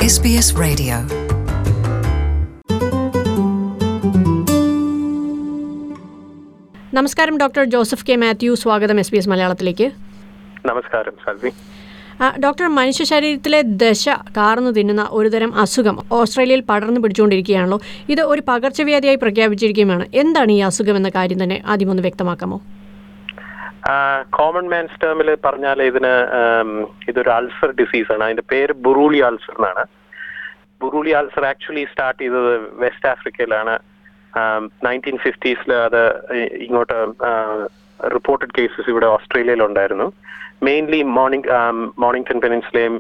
SBS Radio. നമസ്കാരം doctor Joseph K Mathew സ്വാഗതം S B S മലയാളത്തിലേക്ക് നമസ്കാരം സാൽവി ആ, ഡോക്ടർ മനുഷ്യ ശരീരത്തിലെ ദശ കാർന്നു തിന്നുന്ന ഒരുതരം അസുഖം ഓസ്ട്രേലിയയിൽ പടർന്നു പിടിച്ചുകൊണ്ടിരിക്കുകയാണല്ലോ ഇത് ഒരു പകർച്ചവ്യാധിയായി പ്രഖ്യാപിച്ചിരിക്കുകയുമാണ് എന്താണ് ഈ അസുഖം എന്ന കാര്യം തന്നെ ആദ്യം ഒന്ന് വ്യക്തമാക്കാമോ കോമൺ മാൻസ് ടേമിൽ പറഞ്ഞാൽ ഇതിന് ആം, ഇതൊരു അൾസർ ഡിസീസ് ആണ് അതിന്റെ പേര് ബുറൂളി അൾസർ എന്നാണ് ബുറൂളി അൾസർ ആക്ച്വലി സ്റ്റാർട്ട് ചെയ്തത് വെസ്റ്റ് ആഫ്രിക്കയിലാണ് നയൻറ്റീൻ ഫിഫ്റ്റീസിൽ അത് ഇ- ഇങ്ങോട്ട് റിപ്പോർട്ടഡ് കേസസ് ഇവിടെ ഓസ്ട്രേലിയയിൽ ഉണ്ടായിരുന്നു മെയിൻലി മോർണിംഗ് മോർണിംഗ്ടൺ പെനിൻസുലയും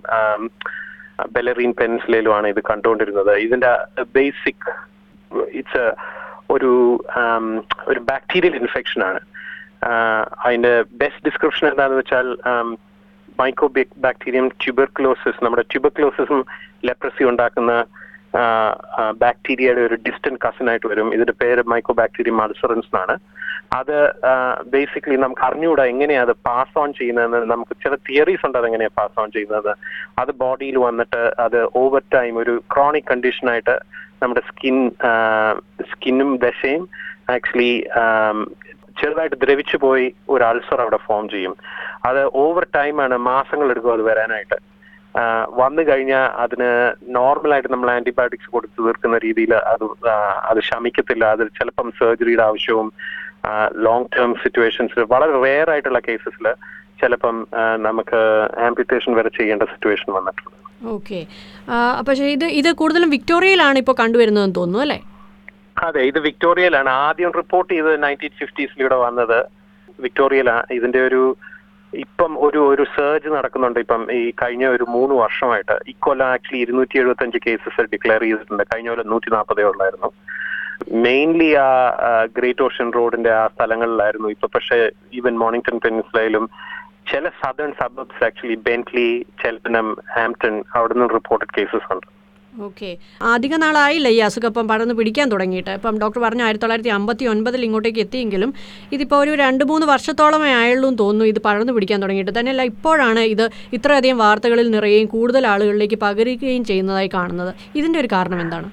ബെലറീൻ പെനിൻസുലയിലുമാണ് ഇത് കണ്ടുകൊണ്ടിരുന്നത് ഇതിന്റെ ബേസിക് ഇറ്റ്സ് ഒരു ആം, ഒരു ബാക്ടീരിയൽ ഇൻഫെക്ഷൻ ആണ് ആഹ് അതിന്റെ ബെസ്റ്റ് ഡിസ്ക്രിപ്ഷൻ എന്താണെന്ന് വെച്ചാൽ മൈക്രോ ബാക്ടീരിയം ട്യൂബർക്ലോസിസ് നമ്മുടെ ട്യൂബർക്ലോസിസും ലെപ്രസി ഉണ്ടാക്കുന്ന ബാക്ടീരിയയുടെ ഒരു ഡിസ്റ്റന്റ് കസിൻ ആയിട്ട് വരും ഇതിന്റെ പേര് മൈക്രോ ബാക്ടീരിയം അൾസറൻസ് എന്നാണ് അത് ബേസിക്കലി നമുക്ക് അറിഞ്ഞുകൂടാ എങ്ങനെയാ അത് പാസ് ഓൺ ചെയ്യുന്നതെന്ന് നമുക്ക് ചില തിയറീസ് ഉണ്ട് അതെങ്ങനെയാ പാസ് ഓൺ ചെയ്യുന്നത് അത് ബോഡിയിൽ വന്നിട്ട് അത് ഓവർ ടൈം ഒരു ക്രോണിക് കണ്ടീഷനായിട്ട് നമ്മുടെ സ്കിൻ സ്കിന്നും ദശയും ആക്ച്വലി ചെറുതായിട്ട് ദ്രവിച്ചു പോയി ഒരു അൾസർ അവിടെ ഫോം ചെയ്യും അത് ഓവർ ടൈമാണ് മാസങ്ങൾ എടുക്കും അത് വരാനായിട്ട് ആഹ് വന്നു കഴിഞ്ഞാൽ അതിന് നോർമലായിട്ട് നമ്മൾ ആന്റിബയോട്ടിക്സ് കൊടുത്ത് തീർക്കുന്ന രീതിയിൽ അത് ആഹ് അത് ശമിക്കത്തില്ല അത് ചിലപ്പം സർജറിയുടെ ആവശ്യവും ലോങ് ടേം സിറ്റുവേഷൻസിൽ വളരെ റെയർ ആയിട്ടുള്ള കേസസിൽ ചിലപ്പം ആഹ് നമുക്ക് ആംപിറ്റേഷൻ വരെ ചെയ്യേണ്ട സിറ്റുവേഷൻ വന്നിട്ടുണ്ട് ഓക്കെ പക്ഷേ ഇത് ഇത് കൂടുതലും വിക്ടോറിയയിലാണ് ഇപ്പോൾ കണ്ടുവരുന്നതെന്ന് തോന്നുന്നു അല്ലേ അതെ ഇത് വിക്ടോറിയയിലാണ് ആദ്യം റിപ്പോർട്ട് ചെയ്തത് നയൻറ്റീൻ ഫിഫ്റ്റീസിൽ ഇവിടെ വന്നത് വിക്ടോറിയയിലാണ് ഇതിന്റെ ഒരു ഇപ്പം ഒരു ഒരു സർജ് നടക്കുന്നുണ്ട് ഇപ്പം ഈ കഴിഞ്ഞ ഒരു മൂന്ന് വർഷമായിട്ട് ഇക്കൊല്ലം ആക്ച്വലി ഇരുന്നൂറ്റി എഴുപത്തി അഞ്ച് കേസസ് ഡിക്ലെയർ ചെയ്തിട്ടുണ്ട് കഴിഞ്ഞ കൊല്ലം നൂറ്റി നാൽപ്പതേ ഉള്ളായിരുന്നു മെയിൻലി ആ ഗ്രേറ്റ് ഓഷ്യൻ റോഡിന്റെ ആ സ്ഥലങ്ങളിലായിരുന്നു ഇപ്പൊ പക്ഷേ ഈവൻ മോർണിംഗ്ടൺ പെനിൻസുലയിലും ചില southern suburbs actually Bentley Cheltenham Hampton അവിടെ നിന്ന് റിപ്പോർട്ടഡ് കേസസ് ഉണ്ട് ഓക്കെ അധിക നാളായില്ല ഈ അസുഖം ഇപ്പം പടർന്ന് പിടിക്കാൻ തുടങ്ങിയിട്ട് ഇപ്പം ഡോക്ടർ പറഞ്ഞു ആയിരത്തി തൊള്ളായിരത്തി അമ്പത്തി ഒൻപതിൽ ഇങ്ങോട്ടേക്ക് എത്തിയെങ്കിലും ഇതിപ്പോൾ ഒരു രണ്ട് മൂന്ന് വർഷത്തോളമേ ആയുള്ളൂ എന്ന് തോന്നുന്നു ഇത് പടർന്ന് പിടിക്കാൻ തുടങ്ങിയിട്ട് തന്നെയല്ല ഇപ്പോഴാണ് ഇത് ഇത്രയധികം വാർത്തകളിൽ നിറയുകയും കൂടുതൽ ആളുകളിലേക്ക് പകരുകയും ചെയ്യുന്നതായി കാണുന്നത് ഇതിൻ്റെ ഒരു കാരണം എന്താണ്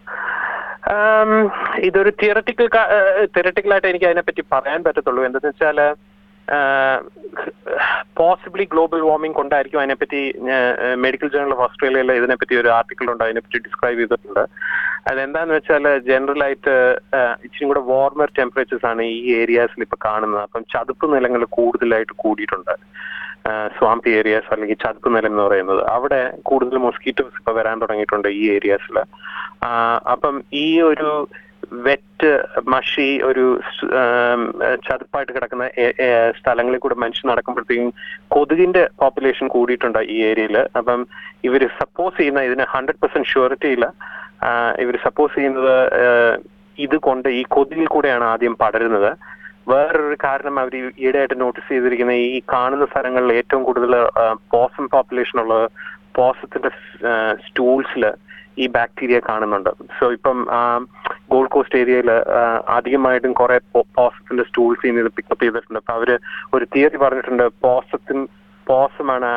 ആം, ഇതൊരു തിയററ്റിക്കൽ തിയററ്റിക്കൽ ആയിട്ട് എനിക്ക് അതിനെപ്പറ്റി പറയാൻ പറ്റത്തുള്ളൂ എന്താണെന്ന് വെച്ചാൽ പോസിബിളി ഗ്ലോബൽ വാർമിംഗ് കൊണ്ടായിരിക്കും അതിനെപ്പറ്റി മെഡിക്കൽ ജേണൽ ഓഫ് ഓസ്ട്രേലിയയിൽ ഇതിനെപ്പറ്റി ഒരു ആർട്ടിക്കിൾ ഉണ്ട് അതിനെപ്പറ്റി ഡിസ്ക്രൈബ് ചെയ്തിട്ടുണ്ട് അതെന്താന്ന് വെച്ചാൽ ജനറൽ ആയിട്ട് ഇച്ചിരി കൂടെ വാർമർ ടെമ്പറേച്ചേഴ്സ് ആണ് ഈ ഏരിയാസിൽ ഇപ്പൊ കാണുന്നത് അപ്പം ചതുപ്പ് നിലങ്ങൾ കൂടുതലായിട്ട് കൂടിയിട്ടുണ്ട് സ്വാമ്പി ഏരിയാസ് അല്ലെങ്കിൽ ചതുപ്പ് നിലം എന്ന് പറയുന്നത് അവിടെ കൂടുതൽ മൊസ്കിറ്റോസ് ഇപ്പൊ വരാൻ തുടങ്ങിയിട്ടുണ്ട് ഈ ഏരിയാസിൽ അപ്പം ഈ ഒരു വെറ്റ് മഷി ഒരു സ്- ആം, ചതുപ്പായിട്ട് കിടക്കുന്ന എ- എ- സ്ഥലങ്ങളിൽ കൂടെ മനുഷ്യൻ നടക്കുമ്പോഴത്തേക്കും കൊതുകിന്റെ പോപ്പുലേഷൻ കൂടിയിട്ടുണ്ട് ഈ ഏരിയയിൽ അപ്പം ഇവർ സപ്പോസ് ചെയ്യുന്ന ഇതിന് ഹൺഡ്രഡ് പെർസെന്റ് ഷുവറിറ്റി ഇല്ല ഇവർ സപ്പോസ് ചെയ്യുന്നത് ആഹ്, ഇത് കൊണ്ട് ഈ കൊതുകിൽ കൂടെയാണ് ആദ്യം പടരുന്നത് വേറൊരു കാരണം അവർ ഈയിടെയായിട്ട് നോട്ടീസ് ചെയ്തിരിക്കുന്ന ഈ കാണുന്ന സ്ഥലങ്ങളിൽ ഏറ്റവും കൂടുതൽ പോസം പോപ്പുലേഷൻ ഉള്ള പോസത്തിന്റെ സ്റ്റൂൾസിൽ ഈ ബാക്ടീരിയ കാണുന്നുണ്ട് സോ ഇപ്പം ഗോൾഡ് കോസ്റ്റ് ഏരിയയിൽ അധികമായിട്ടും കുറെ പോസത്തിന്റെ സ്റ്റൂൾസ് ഇത് പിക്കപ്പ് ചെയ്തിട്ടുണ്ട് അപ്പൊ അവര് ഒരു തിയറി പറഞ്ഞിട്ടുണ്ട് പോസത്തിൻ പോസമാണ്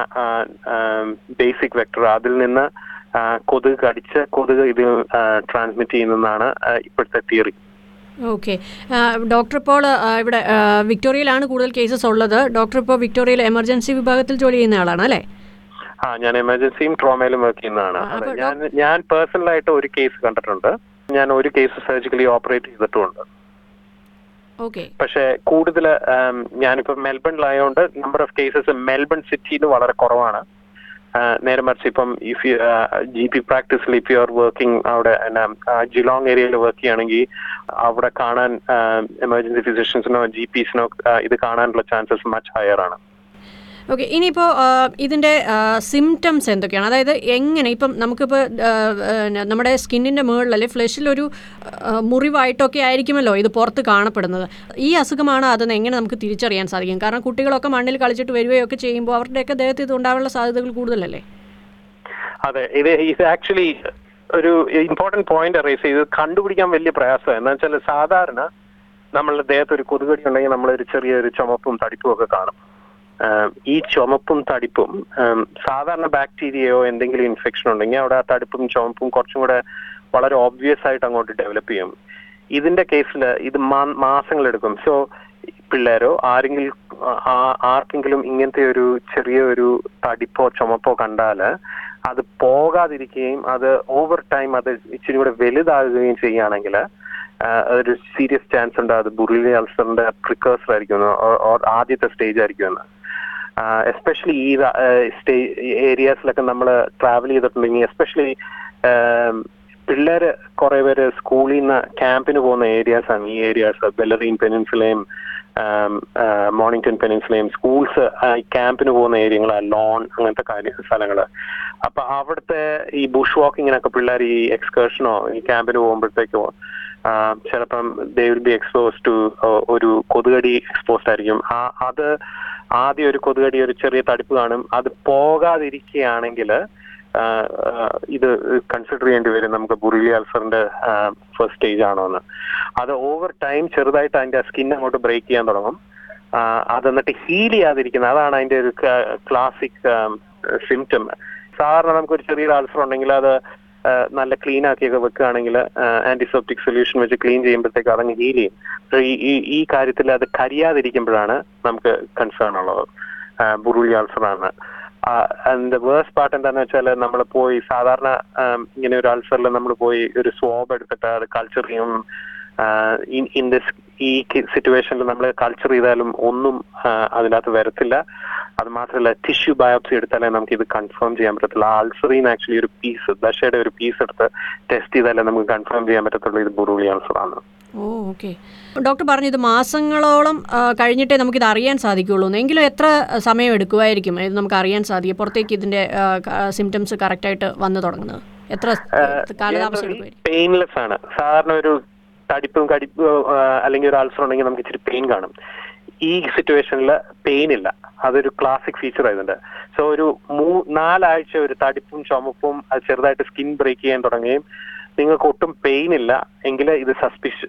ബേസിക് വെക്ടർ അതിൽ നിന്ന് ആ, കൊതുക് കടിച്ച് കൊതുക് ഇത് ട്രാൻസ്മിറ്റ് ചെയ്യുന്നതാണ് ആ, ഇപ്പോഴത്തെ തിയറി ഓക്കെ ഡോക്ടർ ഇപ്പോൾ ആ, ഇവിടെ ആ, വിക്ടോറിയയിലാണ് കൂടുതൽ കേസസ് ഉള്ളത് ഡോക്ടർ ഇപ്പോൾ വിക്ടോറിയയിൽ എമർജൻസി വിഭാഗത്തിൽ ജോലി ചെയ്യുന്ന ആളാണ് അല്ലേ ആ ഞാൻ എമർജൻസിയും ട്രോമയിലും വർക്ക് ചെയ്യുന്നതാണ് ആ, അതെ അപ്പൊ ഞാൻ ഞാൻ പേഴ്സണലായിട്ട് ഒരു കേസ് കണ്ടിട്ടുണ്ട് ഞാൻ ഒരു കേസ് സർജിക്കലി ഓപ്പറേറ്റ് ചെയ്തിട്ടുമുണ്ട് ഓക്കെ പക്ഷെ കൂടുതൽ ഞാനിപ്പോ മെൽബണിലായതുകൊണ്ട് നമ്പർ ഓഫ് കേസസ് മെൽബൺ സിറ്റിയിൽ വളരെ കുറവാണ് ആ, നേരെ മറിച്ച് ഇപ്പം ഇഫ് യു ജി പി പ്രാക്ടീസിൽ ഇഫ് യു ആർ വർക്കിംഗ് അവിടെ ജിലോങ് ഏരിയയിൽ വർക്ക് ചെയ്യുകയാണെങ്കിൽ അവിടെ കാണാൻ എമർജൻസി ഫിസിഷ്യൻസിനോ ജി പിസിനോ ഇത് കാണാനുള്ള ചാൻസസ് മച്ച് ഹയർ ആണ് ഓക്കെ ഇനിയിപ്പോൾ ഇതിൻ്റെ സിംറ്റംസ് എന്തൊക്കെയാണ് അതായത് എങ്ങനെ ഇപ്പം നമുക്കിപ്പോൾ ആ, ആ, നമ്മുടെ സ്കിന്നിൻ്റെ മുകളിൽ അല്ലെങ്കിൽ ഫ്ലഷിലൊരു ആ, മുറിവായിട്ടൊക്കെ ആയിരിക്കുമല്ലോ ഇത് പുറത്ത് കാണപ്പെടുന്നത് ഈ അസുഖമാണ് അതെന്ന് എങ്ങനെ നമുക്ക് തിരിച്ചറിയാൻ സാധിക്കും കാരണം കുട്ടികളൊക്കെ മണ്ണിൽ കളിച്ചിട്ട് വരികയൊക്കെ ചെയ്യുമ്പോൾ അവരുടെയൊക്കെ ദേഹത്ത് ഇത് ഉണ്ടാവാനുള്ള സാധ്യതകൾ കൂടുതലല്ലേ അതെ ഇത് ഇത് ആക്ച്വലി ഒരു ഇമ്പോർട്ടന്റ് പോയിന്റ് റേസ് ചെയ്ത് കണ്ടുപിടിക്കാൻ വലിയ പ്രയാസം എന്താ വെച്ചാൽ സാധാരണ നമ്മളുടെ ദേഹത്ത് ഒരു കൊതുകടി ഉണ്ടെങ്കിൽ നമ്മളൊരു ചെറിയൊരു ചുമപ്പും തടിപ്പും ഒക്കെ കാണും ഈ ചുമപ്പും തടിപ്പും ഉം, സാധാരണ ബാക്ടീരിയയോ എന്തെങ്കിലും ഇൻഫെക്ഷൻ ഉണ്ടെങ്കിൽ അവിടെ ആ തടിപ്പും ചുമപ്പും കുറച്ചും കൂടെ വളരെ ഓബ്വിയസ് ആയിട്ട് അങ്ങോട്ട് ഡെവലപ്പ് ചെയ്യും ഇതിന്റെ കേസിൽ ഇത് മാ- മാസങ്ങളെടുക്കും സോ പിള്ളേരോ ആരെങ്കിലും ആ- ആർക്കെങ്കിലും ഇങ്ങനത്തെ ഒരു ചെറിയ ഒരു തടിപ്പോ ചുമപ്പോ കണ്ടാല് അത് പോകാതിരിക്കുകയും അത് ഓവർ ടൈം അത് ഇച്ചിരി കൂടെ വലുതാകുകയും ചെയ്യുകയാണെങ്കിൽ അതൊരു സീരിയസ് ചാൻസ് ഉണ്ട് അത് ബുറിലി അൾസറിന്റെ പ്രിക്കേഴ്സർ ആയിരിക്കും ഓർ ആദ്യത്തെ സ്റ്റേജ് ആയിരിക്കും എസ്പെഷ്യലി ഈ സ്റ്റേ ഏരിയാസിലൊക്കെ നമ്മൾ ട്രാവൽ ചെയ്തിട്ടുണ്ടെങ്കിൽ എസ്പെഷ്യലി പിള്ളേര് കുറെ പേര് സ്കൂളിൽ നിന്ന് ക്യാമ്പിന് പോകുന്ന ഏരിയാസ് ആണ് ഈ ഏരിയാസ് ബെല്ലറീൻ പെനിൻസുലയും മോർണിംഗ്ടൺ പെനിൻസുലയും സ്കൂൾസ് ക്യാമ്പിന് പോകുന്ന ഏരിയകൾ ലോൺ അങ്ങനത്തെ കാര്യ സ്ഥലങ്ങള് അപ്പൊ അവിടുത്തെ ഈ ബുഷ് വാക്കിങ്ങിനൊക്കെ പിള്ളേർ ഈ എക്സ്കർഷനോ ഈ ക്യാമ്പിന് പോകുമ്പോഴത്തേക്കോ ചിലപ്പം they will be expose to ഒരു കൊതുകടി എക്സ്പോസ്ഡ് ആയിരിക്കും ആ അത് ആദ്യം ഒരു കൊതുകടി ഒരു ചെറിയ തടിപ്പ് കാണും അത് പോകാതിരിക്കുകയാണെങ്കിൽ ഇത് കൺസിഡർ ചെയ്യേണ്ടി വരും നമുക്ക് ബുറിലി അൾസറിന്റെ ഫസ്റ്റ് സ്റ്റേജ് ആണോ എന്ന് അത് ഓവർ ടൈം ചെറുതായിട്ട് അതിന്റെ സ്കിൻ അങ്ങോട്ട് ബ്രേക്ക് ചെയ്യാൻ തുടങ്ങും ആ, അത് എന്നിട്ട് ഹീൽ ചെയ്യാതിരിക്കുന്നത് അതാണ് അതിന്റെ ഒരു ക്ലാസിക് സിംറ്റം സാധാരണ നമുക്ക് ഒരു ചെറിയൊരു അൾസർ ഉണ്ടെങ്കിൽ അത് ആ, നല്ല ക്ലീൻ ആക്കിയൊക്കെ വെക്കുകയാണെങ്കിൽ ആന്റിസെപ്റ്റിക് സൊല്യൂഷൻ വെച്ച് ക്ലീൻ ചെയ്യുമ്പോഴത്തേക്ക് അതങ്ങ് ഹീൽ ചെയ്യും പക്ഷേ ഈ ഈ- ഈ കാര്യത്തിൽ അത് കരിയാതിരിക്കുമ്പോഴാണ് നമുക്ക് കൺസേൺ ഉള്ളത് ബുറുലി അൾസർ ആണ് അതിന്റെ വേഴ്സ് പാർട്ട് എന്താന്ന് വെച്ചാൽ നമ്മൾ പോയി സാധാരണ ആം, ഇങ്ങനെ ഒരു അൾസറിൽ നമ്മൾ പോയി ഒരു സ്വാബ് എടുത്തിട്ട് അത് കൾച്ചർ ചെയ്യും ഇൻ ദിസ് ഈ സിറ്റുവേഷനിൽ നമ്മൾ കൾച്ചർ ചെയ്താലും ഒന്നും ആ, അതിനകത്ത് വരത്തില്ല അത് മാത്രമല്ല ടിഷ്യൂ ബയോപ്സി എടുത്താലേ നമുക്ക് ഇത് കൺഫേം ചെയ്യാൻ പറ്റത്തില്ല അൾസറിന് ആക്ച്വലി ഒരു പീസ് ദശയുടെ ഒരു പീസ് എടുത്ത് ടെസ്റ്റ് ചെയ്താലേ നമുക്ക് കൺഫേം ചെയ്യാൻ പറ്റത്തുള്ളൂ ഇത് ബുറൂളി അൾസർ ആണ് ഓ ഓക്കെ ഡോക്ടർ പറഞ്ഞു ഇത് മാസങ്ങളോളം ആ, കഴിഞ്ഞിട്ടേ നമുക്കിത് അറിയാൻ സാധിക്കുള്ളൂ എന്ന്. എങ്കിലും എത്ര സമയം എടുക്കുമായിരിക്കും ഇത് നമുക്ക് അറിയാൻ സാധിക്കും പുറത്തേക്ക് ഇതിന്റെ സിംറ്റംസ് കറക്റ്റായിട്ട് വന്നു തുടങ്ങുന്നത് എത്ര കാലതാമസം എടുക്കുമായിരിക്കും പെയിൻലെസ് ആണ് സാധാരണ ഒരു തടിപ്പും കടിപ്പും ആ, അല്ലെങ്കിൽ ഒരു അൾസർ ഉണ്ടെങ്കിൽ നമുക്ക് ഇച്ചിരി പെയിൻ കാണും ഈ സിറ്റുവേഷനിൽ പെയിൻ ഇല്ല അതൊരു ക്ലാസിക് ഫീച്ചർ ആയതുണ്ട് സോ ഒരു മൂ നാലാഴ്ച ഒരു തടിപ്പും ചുമപ്പും അത് ചെറുതായിട്ട് സ്കിൻ ബ്രേക്ക് ചെയ്യാൻ തുടങ്ങുകയും നിങ്ങൾക്ക് ഒട്ടും പെയിൻ ഇല്ല എങ്കിൽ ഇത് സസ്പിഷ്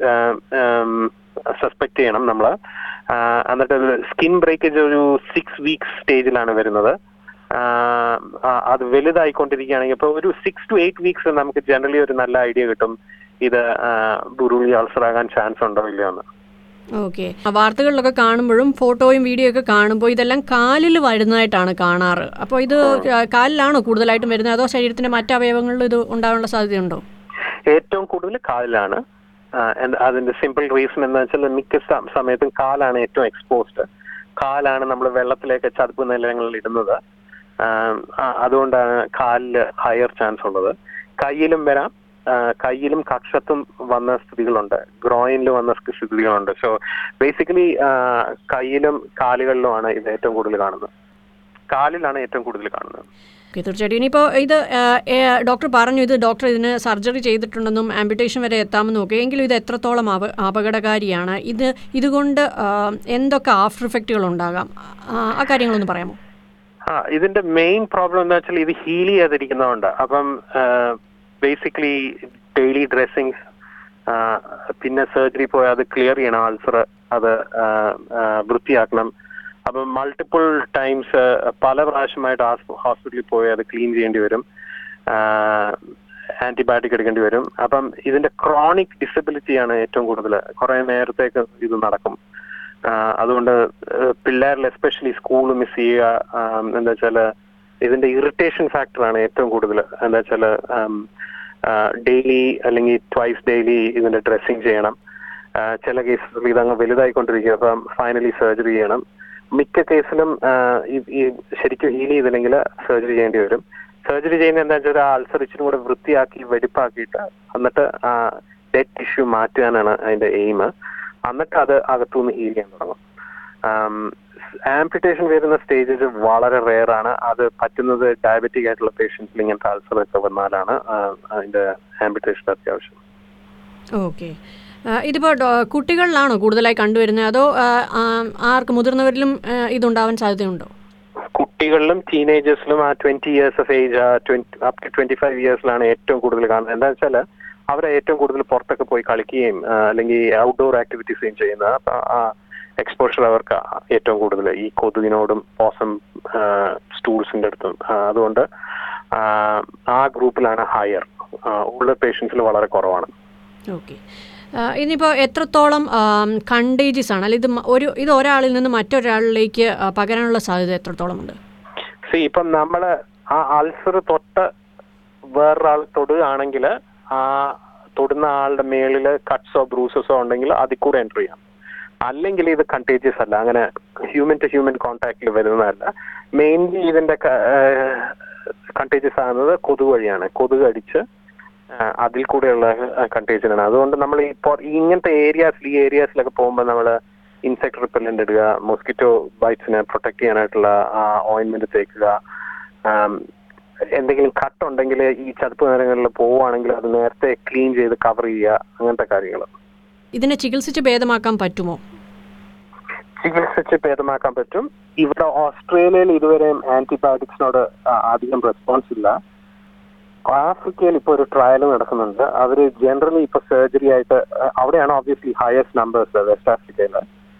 സസ്പെക്ട് ചെയ്യണം നമ്മൾ എന്നിട്ട് സ്കിൻ ബ്രേക്കേജ് ഒരു സിക്സ് വീക്സ് സ്റ്റേജിലാണ് വരുന്നത് ആഹ് ആ, അത് വലുതായിക്കൊണ്ടിരിക്കുകയാണെങ്കിൽ ഇപ്പൊ ഒരു സിക്സ് ടു എയ്റ്റ് വീക്സ് നമുക്ക് ജനറലി ഒരു നല്ല ഐഡിയ കിട്ടും ഇത് ബുറൂലി അൾസർ ആകാൻ ചാൻസ് ഉണ്ടോ ഇല്ലയോ എന്ന് ഓക്കെ വാർത്തകളിലൊക്കെ കാണുമ്പോഴും ഫോട്ടോയും വീഡിയോ ഒക്കെ കാണുമ്പോൾ ഇതെല്ലാം കാലിൽ വരുന്നതായിട്ടാണ് കാണാറ് അപ്പോൾ ഇത് കാലിലാണോ കൂടുതലായിട്ടും വരുന്നത് അതോ ശരീരത്തിന്റെ മറ്റ് അവയവങ്ങളിലും ഇത് ഉണ്ടാവാനുള്ള സാധ്യതയുണ്ടോ ഏറ്റവും കൂടുതൽ കാലിലാണ് ആഹ് and അതിന്റെ സിമ്പിൾ റീസൺ എന്താ വെച്ചാൽ മിക്ക സ- സമയത്തും കാലാണ് ഏറ്റവും എക്സ്പോസ്ഡ് കാലാണ് നമ്മൾ വെള്ളത്തിലേക്ക് ചതുപ്പ് നിലങ്ങളിൽ ഇടുന്നത് ആഹ് ആ- അതുകൊണ്ടാണ് കാലില് ഹയർ ചാൻസ് ഉള്ളത് കയ്യിലും വരാം ആഹ് കയ്യിലും കക്ഷത്തും വന്ന സ്ഥിതികളുണ്ട് ഗ്രോയിനിൽ വന്ന സ്ഥി- സ്ഥിതികളുണ്ട് സോ ബേസിക്കലി കയ്യിലും കാലുകളിലുമാണ് ഇത് ഏറ്റവും കൂടുതൽ കാണുന്നത് കാലിലാണ് ഏറ്റവും കൂടുതൽ കാണുന്നത് ഓക്കെ തീർച്ചയായിട്ടും ഇനിയിപ്പോൾ ഇത് ആ, ഏ, ഡോക്ടർ പറഞ്ഞു ഇത് ഡോക്ടർ ഇതിന് സർജറി ചെയ്തിട്ടുണ്ടെന്നും ആംബിറ്റേഷൻ വരെ എത്താമെന്നും ഒക്കെ എങ്കിലും ഇത് എത്രത്തോളം അപ അപകടകാരിയാണ് ഇത് ഇതുകൊണ്ട് ആ, എന്തൊക്കെ ആഫ്റ്റർ ഇഫക്റ്റുകൾ ഉണ്ടാകാം ആ, ആ കാര്യങ്ങളൊന്ന് പറയാമോ ആ ഇതിന്റെ മെയിൻ പ്രോബ്ലം എന്താ വെച്ചാൽ ഇത് ഹീൽ ചെയ്യാതിരിക്കുന്നതുകൊണ്ട് അപ്പം ബേസിക്കലി ഡെയിലി ഡ്രസ്സിങ് പിന്നെ സർജറി പോയി അത് ക്ലിയർ ചെയ്യണം അൾസർ അത് ആ, ആ, വൃത്തിയാക്കണം അപ്പം മൾട്ടിപ്പിൾ ടൈംസ് പല പ്രാവശ്യമായിട്ട് ഹോസ്പിറ്റലിൽ പോയി അത് ക്ലീൻ ചെയ്യേണ്ടി വരും ആന്റിബയോട്ടിക് എടുക്കേണ്ടി വരും അപ്പം ഇതിന്റെ ക്രോണിക് ഡിസബിലിറ്റിയാണ് ഏറ്റവും കൂടുതൽ കുറെ നേരത്തേക്ക് ഇത് നടക്കും ആഹ് അതുകൊണ്ട് ഏഹ് പിള്ളേരിൽ എസ്പെഷ്യലി സ്കൂൾ മിസ് ചെയ്യുക ആം, എന്താ വെച്ചാല് ഇതിന്റെ ഇറിറ്റേഷൻ ഫാക്ടറാണ് ഏറ്റവും കൂടുതൽ എന്താ വെച്ചാല് ഡെയിലി അല്ലെങ്കിൽ ട്വൈസ് ഡെയിലി ഇതിന്റെ ഡ്രസ്സിങ് ചെയ്യണം ആഹ് ചില കേസസിൽ ഇതങ്ങ് വലുതായിക്കൊണ്ടിരിക്കും അപ്പം ഫൈനലി സർജറി ചെയ്യണം മിക്ക കേസിലും ആഹ് ഈ- ഈ ശരിക്കും ഹീൽ ചെയ്തില്ലെങ്കിൽ സർജറി ചെയ്യേണ്ടി വരും സർജറി ചെയ്യുന്ന എന്താ വെച്ചാൽ അൾസർ ഇച്ചിരി കൂടെ വൃത്തിയാക്കി വെടിപ്പാക്കിയിട്ട് എന്നിട്ട് ഡെഡ് ടിഷ്യൂ മാറ്റാനാണ് അതിന്റെ എയിം എന്നിട്ട് അത് അകത്തുനിന്ന് ഹീൽ ചെയ്യാൻ തുടങ്ങും ആംപിറ്റേഷൻ വരുന്ന സ്റ്റേജസ് വളരെ റെയർ ആണ് അത് പറ്റുന്നത് ഡയബറ്റിക് ആയിട്ടുള്ള പേഷ്യൻസിൽ ഇങ്ങനത്തെ അൾസർ ഒക്കെ വന്നാലാണ് ആ, അതിന്റെ ആംപിറ്റേഷൻ അത്യാവശ്യം ഓക്കെ ഇതിപ്പോൾ കുട്ടികളിലാണോ കൂടുതലായി കണ്ടുവരുന്നത് അതോ ആ, ആ, ആർക്ക് മുതിർന്നവരിലും ആ, ഇതുണ്ടാവാൻ സാധ്യതയുണ്ടോ കുട്ടികളിലും ടീനേജേഴ്സിലും ആ twenty years of age up to twenty five ഇയേഴ്സിലാണ് ഏറ്റവും കൂടുതൽ കാണുന്നത് എന്താ വെച്ചാൽ അവരെ ഏറ്റവും കൂടുതൽ പുറത്തൊക്കെ പോയി കളിക്കുകയും ആ, അല്ലെങ്കിൽ ഔട്ട്ഡോർ ആക്ടിവിറ്റീസും ചെയ്യുന്നത് അപ്പൊ എക്സ്പോഷർ അവർക്ക് ഏറ്റവും കൂടുതൽ ഈ കൊതുകിനോടും പോസം സ്റ്റൂൾസിന്റെ അടുത്തും ആ, അതുകൊണ്ട് ആ, ആ ഗ്രൂപ്പിലാണ് ഹയർ ഉള്ള പേഷ്യൻസിൽ വളരെ കുറവാണ് ഓക്കെ ഇനിയിപ്പോൾ എത്രത്തോളം കണ്ടേജിയസ് ആണ് അല്ല ഇത് മ- ഒരു ഇത് ഒരാളിൽ നിന്ന് മറ്റൊരാളിലേക്ക് ആ, പകരാനുള്ള സാധ്യത എത്രത്തോളം ഉണ്ട് സി ഇപ്പം നമ്മള് ആ അൾസർ തൊട്ട് വേറൊരാൾ തൊടുകയാണെങ്കിൽ ആ തൊടുന്ന ആളുടെ മേളില് കട്ട്സോ ബ്രൂസസോ ഉണ്ടെങ്കിൽ അതിൽ കൂടെ എൻ്റർ ചെയ്യാം അല്ലെങ്കിൽ ഇത് കണ്ടേജിയസ് അല്ല അങ്ങനെ ഹ്യൂമൻ ടു ഹ്യൂമൻ കോൺടാക്റ്റിൽ വരുന്നതല്ല മെയിൻലി ഇതിന്റെ കണ്ടേജിയസ് ആകുന്നത് കൊതുക് വഴിയാണ് കൊതുക് അടിച്ച് ആ, അതിൽ കൂടെയുള്ള കണ്ടേജൻ ആണ് അതുകൊണ്ട് നമ്മൾ ഈ പൊ- ഈ ഇങ്ങനത്തെ ഏരിയാസിൽ ഈ ഏരിയാസിലൊക്കെ പോകുമ്പോൾ നമ്മൾ ഇൻസെക്ട് റിപ്പല്ലന്റ് ഇടുക മോസ്കിറ്റോ ബൈറ്റ്സിനെ പ്രൊട്ടക്ട് ചെയ്യാനായിട്ടുള്ള ഓയിൻമെന്റ് തേക്കുക ആം, എന്തെങ്കിലും കട്ട് ഉണ്ടെങ്കിൽ ഈ ചതുപ്പ് നേരങ്ങളിൽ പോവുകയാണെങ്കിൽ അത് നേരത്തെ ക്ലീൻ ചെയ്ത് കവർ ചെയ്യുക അങ്ങനത്തെ കാര്യങ്ങൾ ഇതിനെ ചികിത്സിച്ച് ഭേദമാക്കാൻ പറ്റുമോ ചികിത്സിച്ച് ഭേദമാക്കാൻ പറ്റും ഇവിടെ ഓസ്ട്രേലിയയിൽ ഇതുവരെയും ആന്റിബയോട്ടിക്സിനോട് അധികം റെസ്പോൺസ് ഇല്ല ആഫ്രിക്കയിൽ ഇപ്പോൾ ഒരു ട്രയൽ നടക്കുന്നുണ്ട് അവര് ജനറലി ഇപ്പൊ സർജറി ആയിട്ട് ആ, അവിടെയാണ് ഓബ്വിയസ്ലി ഹയസ്റ്റ് നമ്പേഴ്സ് വെസ്റ്റ് ആഫ്രിക്കയിൽ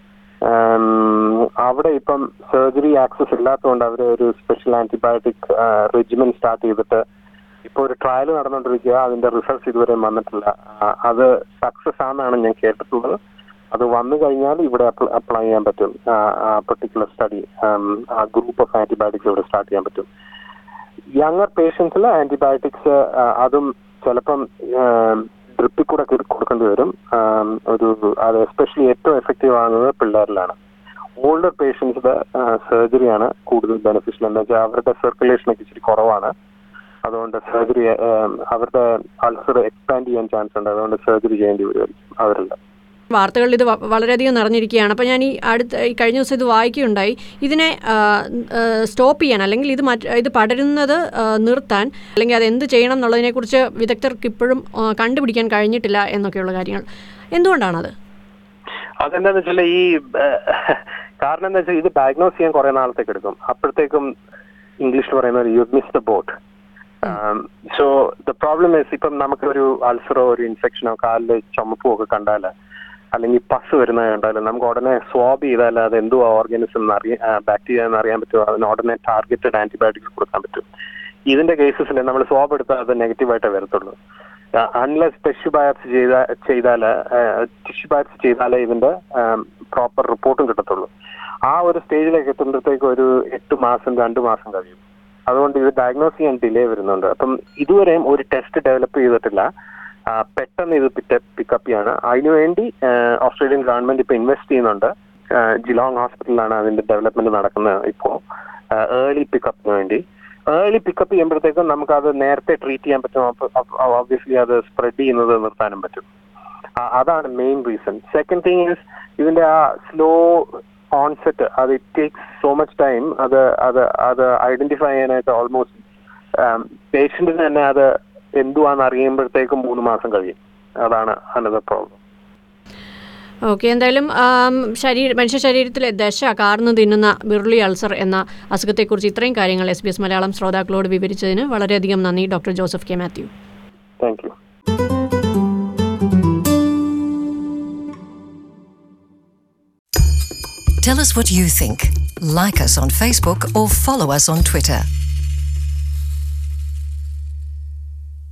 അവിടെ ഇപ്പം സർജറി ആക്സസ് ഇല്ലാത്തതുകൊണ്ട് അവർ ഒരു സ്പെഷ്യൽ ആന്റിബയോട്ടിക് റെജിമെൻ സ്റ്റാർട്ട് ചെയ്തിട്ട് ഇപ്പൊ ഒരു ട്രയൽ നടന്നുകൊണ്ടിരിക്കുക അതിന്റെ റിസൾട്ട്സ് ഇതുവരെ വന്നിട്ടില്ല ആ, അത് സക്സസ് ആണെന്നാണ് ഞാൻ കേട്ടിട്ടുള്ളത് അത് വന്നു കഴിഞ്ഞാൽ ഇവിടെ അപ്ലൈ ചെയ്യാൻ പറ്റും പെർട്ടിക്കുലർ സ്റ്റഡി ആ ഗ്രൂപ്പ് ഓഫ് ആന്റിബയോട്ടിക്സ് ഇവിടെ സ്റ്റാർട്ട് ചെയ്യാൻ പറ്റും യങ്ങർ പേഷ്യൻസിൽ ആന്റിബയോട്ടിക്സ് അതും ചിലപ്പം ഡ്രിപ്പിൽ കൂടെ കൊടു- കൊടുക്കേണ്ടി വരും ആം, ഒരു അത് എസ്പെഷ്യലി ഏറ്റവും എഫക്റ്റീവ് ആകുന്നത് പിള്ളേരിലാണ് ഓൾഡർ പേഷ്യൻസിൽ സർജറിയാണ് കൂടുതൽ ബെനിഫിഷ്യൽ എന്താ വെച്ചാൽ അവരുടെ സർക്കുലേഷനൊക്കെ ഇച്ചിരി കുറവാണ് അതുകൊണ്ട് സർജറി അവരുടെ അൾസർ എക്സ്പാൻഡ് ചെയ്യാൻ ചാൻസ് ഉണ്ട് അതുകൊണ്ട് സർജറി ചെയ്യേണ്ടി വരുമായിരിക്കും അവരിൽ വാർത്തകളിൽ ഇത് വ- വളരെയധികം നിറഞ്ഞിരിക്കുകയാണ് അപ്പോൾ ഞാൻ ഈ അടുത്ത ഈ കഴിഞ്ഞ ദിവസം ഇത് വായിക്കുകയുണ്ടായി ഇതിനെ സ്റ്റോപ്പ് ചെയ്യാൻ അല്ലെങ്കിൽ ഇത് മറ്റ് ഇത് പടരുന്നത് ആ, നിർത്താൻ അല്ലെങ്കിൽ അത് എന്ത് ചെയ്യണം എന്നുള്ളതിനെക്കുറിച്ച് വിദഗ്ധർക്ക് ഇപ്പോഴും ആ, കണ്ടുപിടിക്കാൻ കഴിഞ്ഞിട്ടില്ല എന്നൊക്കെയുള്ള കാര്യങ്ങൾ എന്തുകൊണ്ടാണത് അതെന്താന്ന് വെച്ചാൽ ഈ ഏഹ്, കാരണം എന്താ വെച്ചാൽ ഇത് ഡയഗ്നോസ് ചെയ്യാൻ കുറെ നാളത്തേക്ക് എടുക്കും അപ്പോഴത്തേക്കും ഇംഗ്ലീഷിൽ പറയുന്നത് you miss the boat so the problem is ഇപ്പം നമുക്ക് ഒരു അൾസറോ ഒരു ഇൻഫെക്ഷനോ കാലില് ചുമപ്പോ ഒക്കെ കണ്ടാൽ അല്ലെങ്കിൽ പസ് വരുന്നത് കണ്ടാൽ നമുക്ക് ഉടനെ സ്വാബ് ചെയ്താൽ അത് എന്തുവാ ഓർഗാനിസം എന്ന് അറിയാൻ ബാക്ടീരിയ എന്ന് അറിയാൻ പറ്റുമോ അതിന് ഉടനെ ടാർഗറ്റഡ് ആന്റിബയോട്ടിക്സ് കൊടുക്കാൻ പറ്റും ഇതിന്റെ കേസസിൽ നമ്മൾ സ്വാബ് എടുത്താൽ അത് നെഗറ്റീവായിട്ടേ വരത്തുള്ളൂ അൺലെസ് ടെഷ്യൂ ബയോപ്സി ചെയ്ത ചെയ്താൽ ടിഷ്യൂ ബയോപ്സി ചെയ്താലേ ഇതിന്റെ പ്രോപ്പർ റിപ്പോർട്ടും കിട്ടത്തുള്ളൂ ആ ഒരു സ്റ്റേജിലേക്ക് എത്തുമ്പോഴത്തേക്ക് ഒരു എട്ട് മാസം രണ്ട് മാസം കഴിയും അതുകൊണ്ട് ഇത് ഡയഗ്നോസ് ചെയ്യാൻ ഡിലേ വരുന്നുണ്ട് അപ്പം ഇതുവരെയും ഒരു ടെസ്റ്റ് ഡെവലപ്പ് ചെയ്തിട്ടില്ല ആ, പെട്ടെന്ന് ഇത് പിക്കപ്പ് ചെയ്യാണ് അതിനുവേണ്ടി ആ, ഓസ്ട്രേലിയൻ ഗവൺമെന്റ് ഇപ്പൊ ഇൻവെസ്റ്റ് ചെയ്യുന്നുണ്ട് ആ, ജിലോങ് ഹോസ്പിറ്റലിലാണ് അതിന്റെ ഡെവലപ്മെന്റ് നടക്കുന്നത് ഇപ്പോൾ ഏർലി പിക്കപ്പിന് വേണ്ടി ഏർലി പിക്കപ്പ് ചെയ്യുമ്പോഴത്തേക്കും നമുക്ക് അത് നേരത്തെ ട്രീറ്റ് ചെയ്യാൻ പറ്റും ഓബ്വിയസ്ലി അത് സ്പ്രെഡ് ചെയ്യുന്നത് നിർത്താനും പറ്റും ആ, അതാണ് main reason second thing is ഇതിന്റെ ആ സ്ലോ ഓൺസെറ്റ് അത് it takes so much time അത് അത് അത് ഐഡന്റിഫൈ ചെയ്യാനായിട്ട് ഓൾമോസ്റ്റ് പേഷ്യന്റിന് തന്നെ അത് എന്തുവാന്ന് അറിയുമ്പോഴത്തേക്കും മൂന്ന് മാസം കഴിയും അതാണ് അനദർ പ്രോബ്ലം ഓക്കെ എന്തായാലും ആം, ശരീര മനുഷ്യ ശരീരത്തിലെ ദശ കാർന്നു തിന്നുന്ന ബിർളി അൾസർ എന്ന അസുഖത്തെക്കുറിച്ച് ഇത്രയും കാര്യങ്ങൾ എസ് ബി എസ് മലയാളം ശ്രോതാക്കളോട് വിവരിച്ചതിന് വളരെയധികം നന്ദി doctor Joseph K Mathew thank you Tell us what you think. Like us on Facebook or follow us on Twitter.